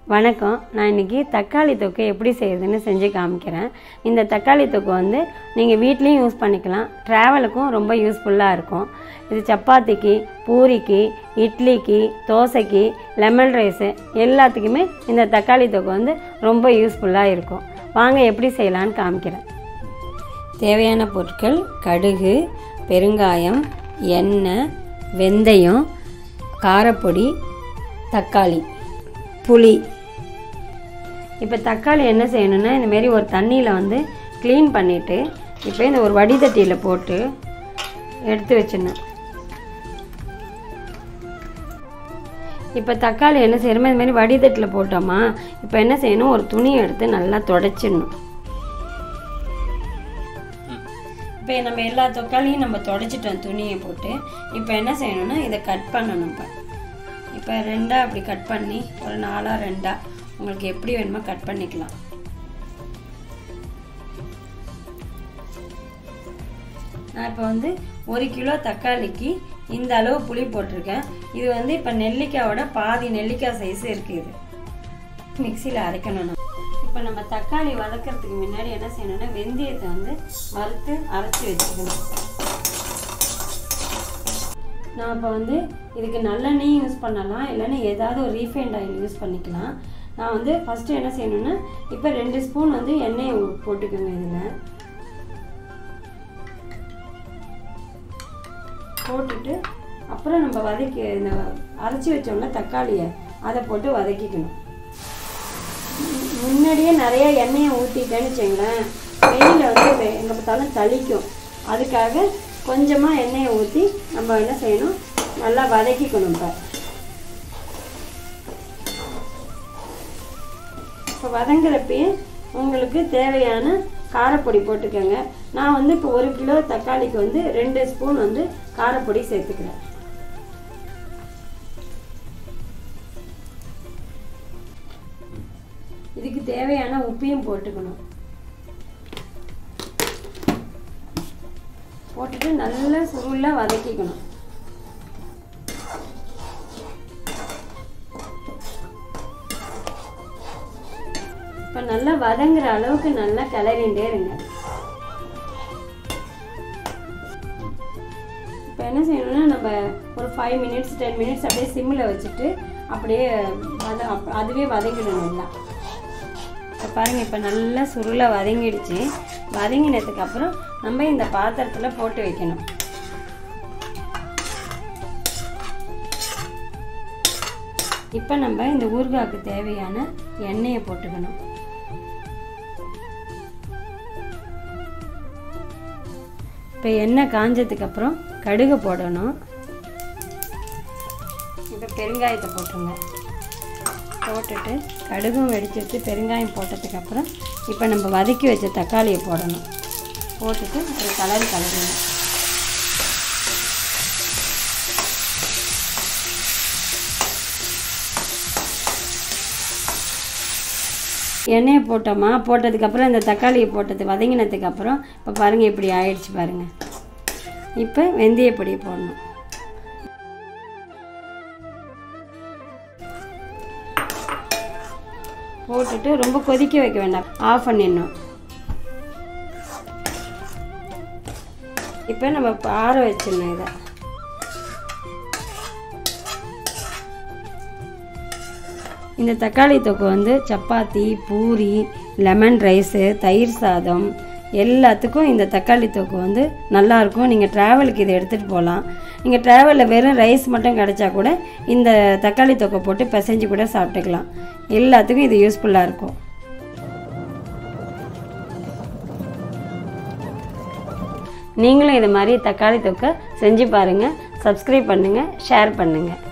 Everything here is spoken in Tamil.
வணக்கம் நான் இன்றைக்கி தக்காளி தொக்கு எப்படி செய்யுதுன்னு செஞ்சு காமிக்கிறேன் இந்த தக்காளி தொக்கு வந்து நீங்கள் வீட்லேயும் யூஸ் பண்ணிக்கலாம் ட்ராவலுக்கும் ரொம்ப யூஸ்ஃபுல்லாக இருக்கும் இது சப்பாத்திக்கு பூரிக்கு இட்லிக்கு தோசைக்கு லெமன் ரைஸு எல்லாத்துக்குமே இந்த தக்காளி தொக்கு வந்து ரொம்ப யூஸ்ஃபுல்லாக இருக்கும் வாங்க எப்படி செய்யலான்னு காமிக்கிறேன் தேவையான பொருட்கள் கடுகு பெருங்காயம் எண்ணெய் வெந்தயம் காரப்பொடி தக்காளி புளி இப்போ தக்காளி என்ன செய்யணும்னா இந்தமாரி ஒரு தண்ணியில் வந்து க்ளீன் பண்ணிவிட்டு இப்போ இந்த ஒரு வடிதட்டியில் போட்டு எடுத்து வச்சிடணும் இப்போ தக்காளி என்ன செய்யணுமோ இந்த மாதிரி வடிதட்டில் போட்டோமா இப்போ என்ன செய்யணும் ஒரு துணி எடுத்து நல்லா தொடச்சிடணும் இப்போ நம்ம எல்லா தக்காளியும் நம்ம தொடச்சிட்டோம் துணியை போட்டு இப்போ என்ன செய்யணும்னா இதை கட் பண்ணணும் இப்போ இப்போ ரெண்டாக அப்படி கட் பண்ணி ஒரு நாலாக ரெண்டாக உங்களுக்கு எப்படி வேணுமோ கட் பண்ணிக்கலாம் நான் இப்போ வந்து ஒரு கிலோ தக்காளிக்கு இந்த அளவு புளி போட்டிருக்கேன் இது வந்து இப்போ நெல்லிக்காயோட பாதி நெல்லிக்காய் சைஸ் இருக்குது இது மிக்சியில் அரைக்கணும் நம்ம இப்போ நம்ம தக்காளி வதக்கிறதுக்கு முன்னாடி என்ன செய்யணும்னா வெந்தயத்தை வந்து வறுத்து அரைச்சி வச்சுக்கணும் நான் இப்போ வந்து இதுக்கு நல்லெண்ணெயும் யூஸ் பண்ணலாம் இல்லைன்னா ஏதாவது ஒரு ரீஃபைண்ட் ஆயில் யூஸ் பண்ணிக்கலாம் நான் வந்து ஃபஸ்ட்டு என்ன செய்யணும்னா இப்போ ரெண்டு ஸ்பூன் வந்து எண்ணெயை போட்டுக்கோங்க இதில் போட்டுட்டு அப்புறம் நம்ம வதக்கி இந்த அரைச்சி வச்சோம்னா தக்காளியை அதை போட்டு வதக்கிக்கணும் முன்னாடியே நிறைய எண்ணெயை ஊற்றிட்டேன்னு வச்சுங்களேன் வெயிலில் வந்து எங்கே பார்த்தாலும் தளிக்கும் அதுக்காக கொஞ்சமாக எண்ணெயை ஊற்றி நம்ம என்ன செய்யணும் நல்லா வதக்கிக்கணும் இப்போ இப்போ வதங்குறப்பயே உங்களுக்கு தேவையான காரப்பொடி போட்டுக்கோங்க நான் வந்து இப்போ ஒரு கிலோ தக்காளிக்கு வந்து ரெண்டு ஸ்பூன் வந்து காரப்பொடி சேர்த்துக்கிறேன் இதுக்கு தேவையான உப்பையும் போட்டுக்கணும் போட்டுட்டு நல்லா சுருளாக வதக்கிக்கணும் இப்போ நல்லா வதங்குற அளவுக்கு நல்லா கிளறிண்டே இருங்க இப்போ என்ன செய்யணும்னா நம்ம ஒரு ஃபைவ் மினிட்ஸ் டென் மினிட்ஸ் அப்படியே சிம்மில் வச்சுட்டு அப்படியே வத அப் அதுவே வதங்கிடும் நல்லா இப்போ பாருங்கள் இப்போ நல்லா சுருளாக வதங்கிடுச்சு வதங்கினதுக்கு அப்புறம் நம்ம இந்த பாத்திரத்தில் போட்டு வைக்கணும் இப்போ நம்ம இந்த ஊறுகாய்க்கு தேவையான எண்ணெயை போட்டுக்கணும் இப்போ எண்ணெய் காஞ்சதுக்கு அப்புறம் கடுகு போடணும் இப்போ பெருங்காயத்தை போட்டுருங்க போட்டுட்டு கடுகும் வெடிச்சிட்டு பெருங்காயம் போட்டதுக்கப்புறம் இப்போ நம்ம வதக்கி வச்ச தக்காளியை போடணும் போட்டுட்டு ஒரு கலர் கலருங்க எண்ணெயை போட்டோமா போட்டதுக்கப்புறம் இந்த தக்காளியை போட்டது வதங்கினதுக்கப்புறம் இப்போ பாருங்கள் இப்படி ஆயிடுச்சு பாருங்கள் இப்போ வெந்தயப்பொடியை போடணும் போட்டுட்டு ரொம்ப கொதிக்க வைக்க வேண்டாம் ஆஃப் பண்ணிடணும் இப்போ நம்ம ஆற வச்சிடணும் இதை இந்த தக்காளி தொக்கு வந்து சப்பாத்தி பூரி லெமன் ரைஸு தயிர் சாதம் எல்லாத்துக்கும் இந்த தக்காளி தொக்கு வந்து நல்லாயிருக்கும் நீங்கள் ட்ராவலுக்கு இதை எடுத்துகிட்டு போகலாம் நீங்கள் ட்ராவலில் வெறும் ரைஸ் மட்டும் கிடச்சா கூட இந்த தக்காளி தொக்கை போட்டு பிசைஞ்சு கூட சாப்பிட்டுக்கலாம் எல்லாத்துக்கும் இது யூஸ்ஃபுல்லாக இருக்கும் நீங்களும் இது மாதிரி தக்காளி தொக்கை செஞ்சு பாருங்கள் சப்ஸ்கிரைப் பண்ணுங்கள் ஷேர் பண்ணுங்கள்